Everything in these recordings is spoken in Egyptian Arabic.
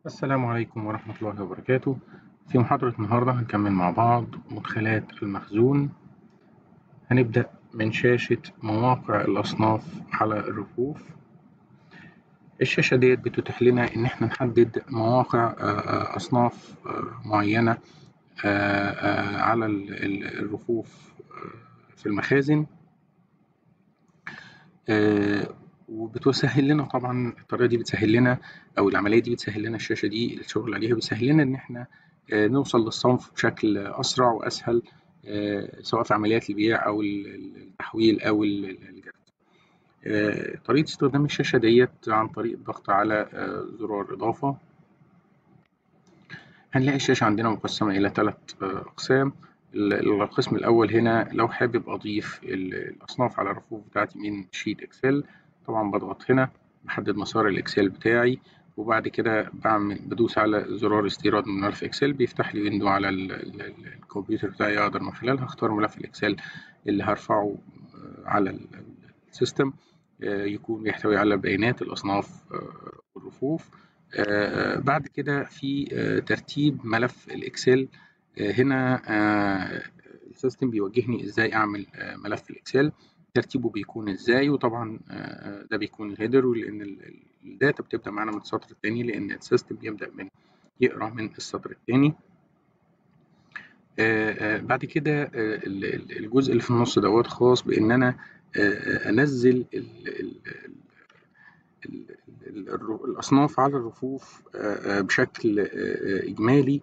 السلام عليكم ورحمة الله وبركاته في محاضرة النهاردة هنكمل مع بعض مدخلات المخزون هنبدأ من شاشة مواقع الأصناف على الرفوف الشاشة ديت بتتيح لنا إن احنا نحدد مواقع أصناف معينة على الرفوف في المخازن وبتسهل لنا طبعا الطريقه دي بتسهل لنا او العمليه دي بتسهل لنا الشاشه دي الشغل عليها بتسهل لنا ان احنا نوصل للصنف بشكل اسرع واسهل سواء في عمليات البيع او التحويل او الجرد طريقه استخدام الشاشه ديت عن طريق الضغط على زرار اضافه هنلاقي الشاشه عندنا مقسمه الى ثلاث اقسام القسم الأول هنا لو حابب أضيف الأصناف على الرفوف بتاعتي من شيت إكسل طبعا بضغط هنا بحدد مسار الإكسل بتاعي وبعد كده بعمل بدوس على زرار استيراد من ملف إكسل بيفتح لي ويندو على الكمبيوتر بتاعي أقدر من خلالها أختار ملف الإكسل اللي هرفعه على السيستم يكون بيحتوي على بيانات الأصناف والرفوف بعد كده في ترتيب ملف الإكسل هنا السيستم بيوجهني ازاي اعمل ملف الاكسل ترتيبه بيكون ازاي وطبعا ده بيكون الهيدر لان الداتا بتبدا معانا من السطر الثاني لان السيستم بيبدا من يقرا من السطر الثاني بعد كده الجزء اللي في النص دوت خاص بان انا انزل الاصناف على الرفوف بشكل اجمالي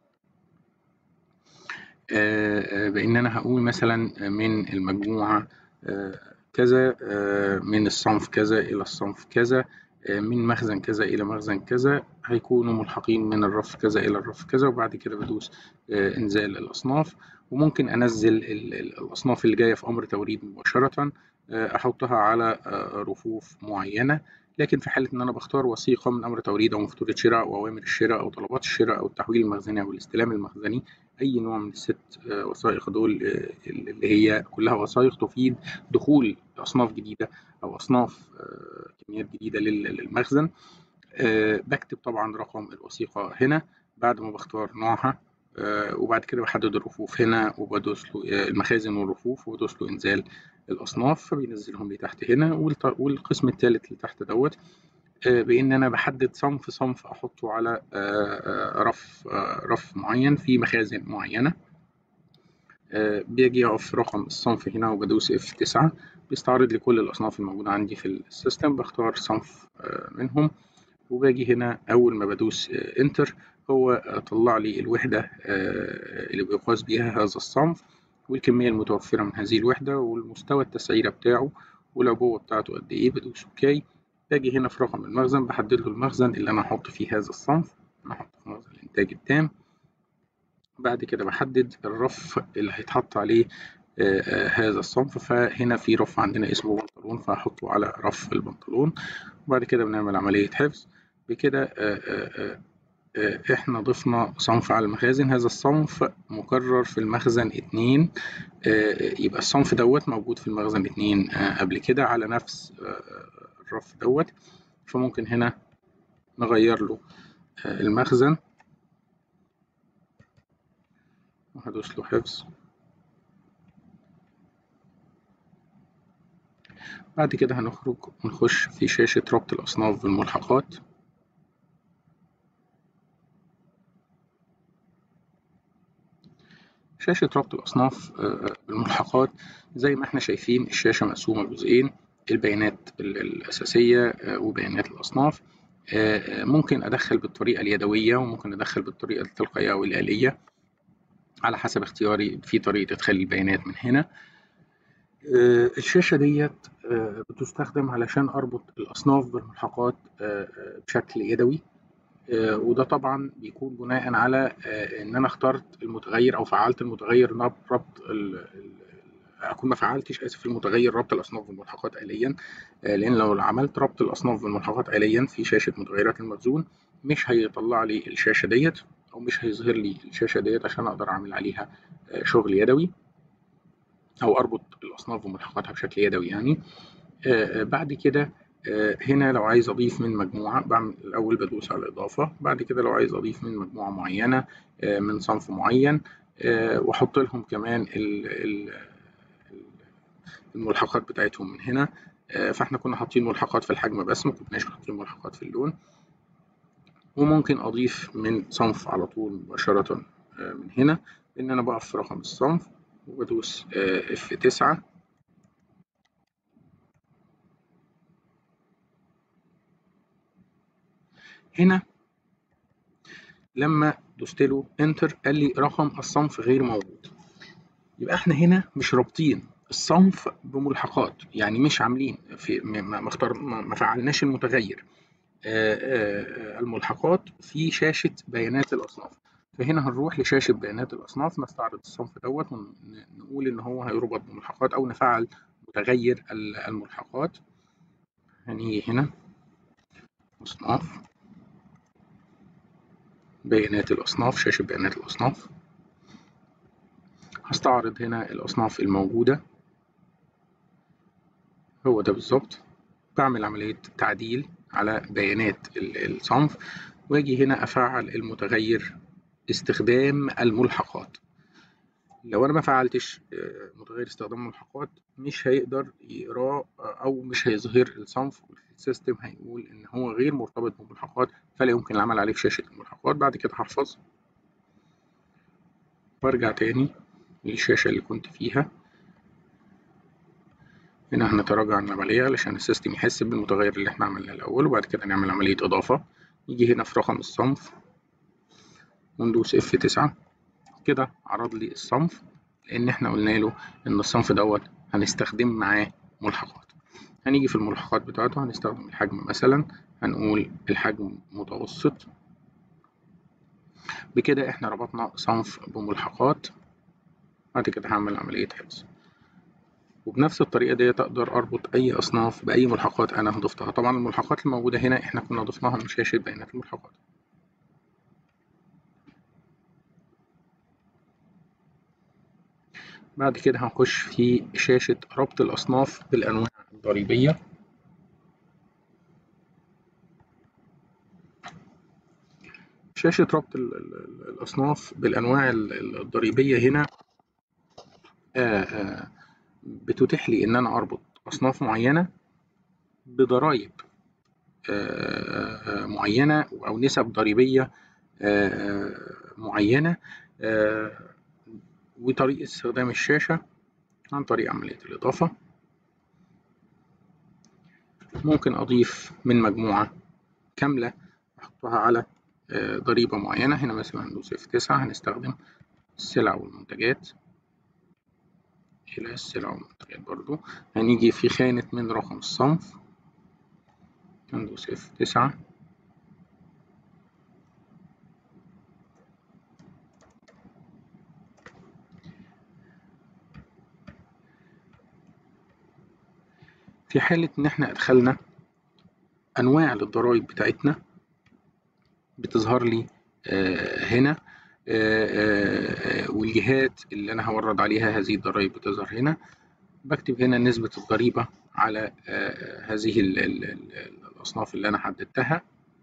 بان انا هقول مثلا من المجموعه كذا من الصنف كذا الى الصنف كذا من مخزن كذا الى مخزن كذا هيكونوا ملحقين من الرف كذا الى الرف كذا وبعد كده بدوس انزال الاصناف وممكن انزل الاصناف اللي جايه في امر توريد مباشره احطها على رفوف معينه لكن في حاله ان انا بختار وثيقه من امر توريد او فاتوره شراء او اوامر الشراء او طلبات الشراء او التحويل المخزني او الاستلام المخزني اي نوع من الست وثائق دول اللي هي كلها وثائق تفيد دخول اصناف جديده او اصناف كميات جديده للمخزن بكتب طبعا رقم الوثيقه هنا بعد ما بختار نوعها وبعد كده بحدد الرفوف هنا وبدوس له المخازن والرفوف وبدوس له انزال الاصناف فبينزلهم لي تحت هنا والقسم الثالث اللي تحت دوت بان انا بحدد صنف صنف احطه على رف رف معين في مخازن معينه بيجي اقف رقم الصنف هنا وبدوس F9 بيستعرض لي كل الاصناف الموجوده عندي في السيستم بختار صنف منهم وباجي هنا اول ما بدوس انتر هو طلع لي الوحده اللي بيقاس بيها هذا الصنف والكميه المتوفره من هذه الوحده والمستوى التسعيره بتاعه والعبوه بتاعته قد ايه بدوس اوكي باجي هنا في رقم المخزن بحدد له المخزن اللي انا هحط فيه هذا الصنف انا هحطه في مخزن الانتاج التام بعد كده بحدد الرف اللي هيتحط عليه آآ آآ هذا الصنف فهنا في رف عندنا اسمه بنطلون فهحطه على رف البنطلون وبعد كده بنعمل عملية حفظ بكده احنا ضفنا صنف على المخازن هذا الصنف مكرر في المخزن اتنين يبقى الصنف دوت موجود في المخزن اتنين قبل كده على نفس الرف دوت فممكن هنا نغير له المخزن وهدوس له حفظ بعد كده هنخرج ونخش في شاشة ربط الأصناف بالملحقات شاشة ربط الأصناف بالملحقات زي ما احنا شايفين الشاشة مقسومة لجزئين البيانات الأساسية وبيانات الأصناف ممكن أدخل بالطريقة اليدوية وممكن أدخل بالطريقة التلقائية أو الآلية على حسب اختياري في طريقة إدخال البيانات من هنا الشاشة ديت بتستخدم علشان أربط الأصناف بالملحقات بشكل يدوي وده طبعا بيكون بناء على ان انا اخترت المتغير او فعلت المتغير ربط اكون ما فعلتش اسف المتغير ربط الاصناف بالملحقات اليا لان لو عملت ربط الاصناف بالملحقات اليا في شاشه متغيرات المخزون مش هيطلع لي الشاشه ديت او مش هيظهر لي الشاشه ديت عشان اقدر اعمل عليها شغل يدوي او اربط الاصناف بملحقاتها بشكل يدوي يعني بعد كده هنا لو عايز أضيف من مجموعة بعمل الأول بدوس على الإضافة بعد كده لو عايز أضيف من مجموعة معينة من صنف معين وأحط لهم كمان الملحقات بتاعتهم من هنا فاحنا كنا حاطين ملحقات في الحجم بس ما كناش حاطين ملحقات في اللون وممكن أضيف من صنف على طول مباشرة من هنا إن أنا بقف في رقم الصنف وبدوس F9 هنا لما دوست له انتر قال لي رقم الصنف غير موجود يبقى احنا هنا مش رابطين الصنف بملحقات يعني مش عاملين في ما اختار ما فعلناش المتغير الملحقات في شاشة بيانات الأصناف فهنا هنروح لشاشة بيانات الأصناف نستعرض الصنف دوت ونقول إن هو هيربط بملحقات أو نفعل متغير الملحقات هنيجي هنا أصناف بيانات الأصناف شاشة بيانات الأصناف هستعرض هنا الأصناف الموجودة هو ده بالظبط بعمل عملية تعديل على بيانات الصنف واجي هنا أفعل المتغير استخدام الملحقات لو أنا ما فعلتش متغير استخدام الملحقات مش هيقدر يقراه أو مش هيظهر الصنف السيستم هيقول إن هو غير مرتبط بملحقات فلا يمكن العمل عليه في شاشة الملحقات بعد كده هحفظ وارجع تاني للشاشة اللي كنت فيها هنا هنتراجع عن العملية علشان السيستم يحس بالمتغير اللي احنا عملناه الأول وبعد كده نعمل عملية إضافة نيجي هنا في رقم الصنف وندوس F9 كده عرض لي الصنف لأن احنا قلنا له إن الصنف دوت هنستخدم معاه ملحقات هنيجي في الملحقات بتاعته هنستخدم الحجم مثلا هنقول الحجم متوسط بكده احنا ربطنا صنف بملحقات بعد كده هعمل عملية حفظ وبنفس الطريقة دي أقدر أربط أي أصناف بأي ملحقات أنا ضفتها طبعا الملحقات الموجودة هنا إحنا كنا ضفناها من شاشة بيانات الملحقات بعد كده هنخش في شاشة ربط الأصناف بالأنواع الضريبية شاشة ربط الأصناف بالأنواع الضريبية هنا بتتيح لي إن أنا أربط أصناف معينة بضرائب معينة أو نسب ضريبية معينة وطريقة استخدام الشاشة عن طريق عملية الإضافة ممكن أضيف من مجموعة كاملة أحطها على ضريبة معينة هنا مثلا هندوس F9 هنستخدم السلع والمنتجات إلى السلع والمنتجات برضو هنيجي في خانة من رقم الصنف هندوس F9 في حالة إن إحنا أدخلنا أنواع للضرايب بتاعتنا بتظهر لي هنا والجهات اللي أنا هورد عليها هذه الضرايب بتظهر هنا بكتب هنا نسبة الضريبة على هذه الأصناف اللي أنا حددتها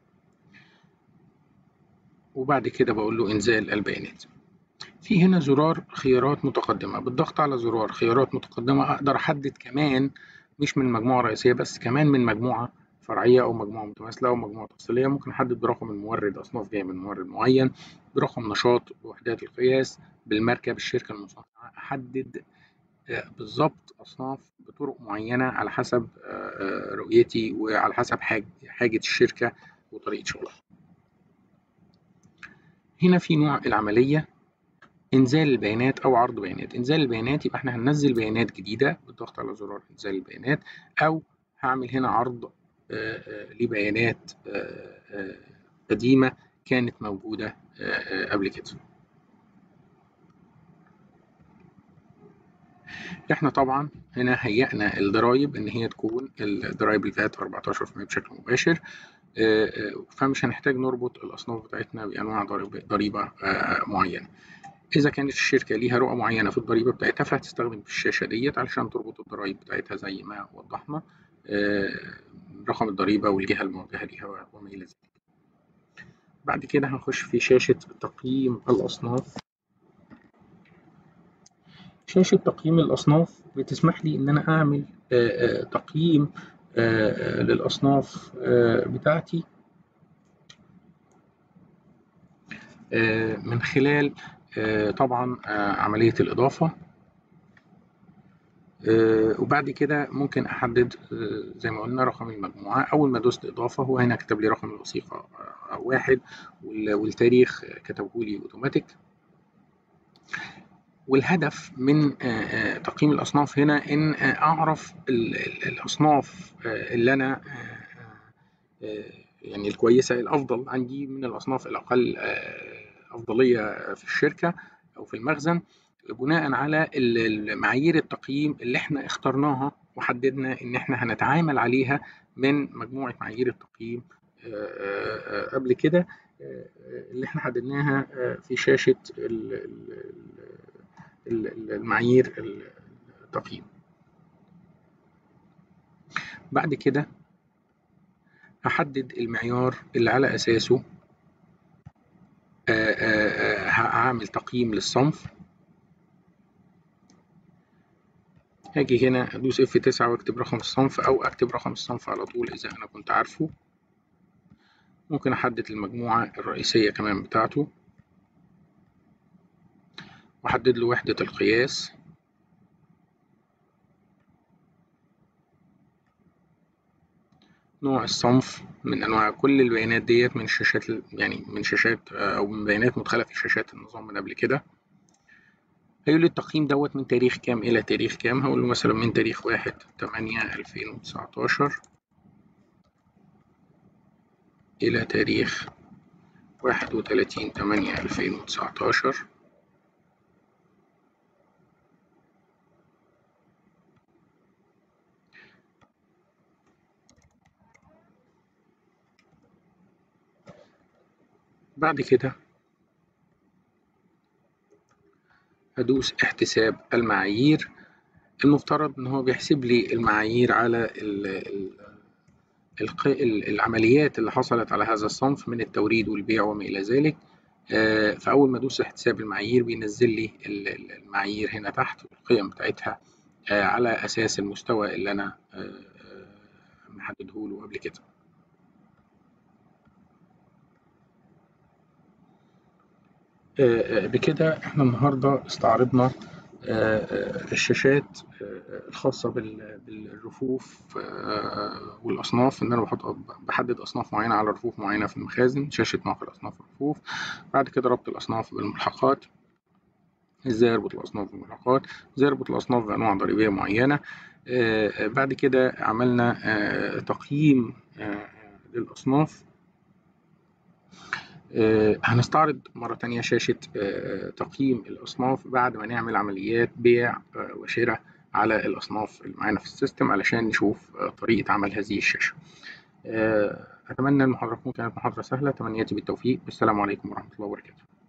وبعد كده بقول له إنزال البيانات في هنا زرار خيارات متقدمة بالضغط على زرار خيارات متقدمة أقدر أحدد كمان مش من مجموعة رئيسية بس كمان من مجموعة فرعية أو مجموعة متماثلة أو مجموعة تفصيلية ممكن أحدد برقم المورد أصناف جاية من مورد معين برقم نشاط بوحدات القياس بالماركة بالشركة المصنعة أحدد بالظبط أصناف بطرق معينة على حسب رؤيتي وعلى حسب حاجة الشركة وطريقة شغلها هنا في نوع العملية إنزال البيانات أو عرض بيانات إنزال البيانات يبقى إحنا هننزل بيانات جديدة بالضغط على زرار إنزال البيانات أو هعمل هنا عرض لبيانات قديمة كانت موجودة قبل كده احنا طبعا هنا هيئنا الضرايب ان هي تكون الضرايب الفات 14% بشكل مباشر فمش هنحتاج نربط الاصناف بتاعتنا بانواع ضريبه معينه اذا كانت الشركه ليها رؤى معينه في الضريبه بتاعتها فهتستخدم الشاشه ديت علشان تربط الضرايب بتاعتها زي ما وضحنا رقم الضريبة والجهة الموجهة لها وما إلى ذلك بعد كده هنخش في شاشة تقييم الأصناف شاشة تقييم الأصناف بتسمح لي إن أنا أعمل تقييم للأصناف بتاعتي من خلال طبعا عملية الإضافة وبعد كده ممكن أحدد زي ما قلنا رقم المجموعة أول ما دوست إضافة هو هنا كتب لي رقم الوثيقة واحد والتاريخ كتبه لي أوتوماتيك والهدف من تقييم الأصناف هنا إن أعرف الأصناف اللي أنا يعني الكويسة الأفضل عندي من الأصناف الأقل أفضلية في الشركة أو في المخزن بناء على معايير التقييم اللي احنا اخترناها وحددنا ان احنا هنتعامل عليها من مجموعة معايير التقييم قبل كده اللي احنا حددناها في شاشة المعايير التقييم بعد كده هحدد المعيار اللي على أساسه هعمل تقييم للصنف هاجي هنا ادوس F9 واكتب رقم الصنف او اكتب رقم الصنف على طول اذا انا كنت عارفه ممكن احدد المجموعة الرئيسية كمان بتاعته واحدد له وحدة القياس نوع الصنف من انواع كل البيانات ديت من شاشات يعني من شاشات او من بيانات مدخله في شاشات النظام من قبل كده هيقول لي التقييم دوت من تاريخ كام إلى تاريخ كام هقول له مثلا من تاريخ واحد تمانية ألفين وتسعتاشر إلى تاريخ واحد وتلاتين تمانية ألفين وتسعتاشر بعد كده هدوس احتساب المعايير المفترض ان هو بيحسب لي المعايير على ال ال العمليات اللي حصلت على هذا الصنف من التوريد والبيع وما الى ذلك فاول ما ادوس احتساب المعايير بينزل لي المعايير هنا تحت القيم بتاعتها على اساس المستوى اللي انا محدده له قبل كده بكده احنا النهارده استعرضنا الشاشات الخاصة بالرفوف والأصناف إن أنا بحط بحدد أصناف معينة على رفوف معينة في المخازن شاشة نقل أصناف الرفوف بعد كده ربط الأصناف بالملحقات إزاي أربط الأصناف بالملحقات إزاي أربط الأصناف بأنواع ضريبية معينة بعد كده عملنا تقييم للأصناف آه هنستعرض مرة تانية شاشة آه تقييم الأصناف بعد ما نعمل عمليات بيع آه وشراء على الأصناف اللي معانا في السيستم علشان نشوف طريقة عمل هذه الشاشة أتمنى المحاضرة تكون كانت محاضرة سهلة تمنياتي بالتوفيق والسلام عليكم ورحمة الله وبركاته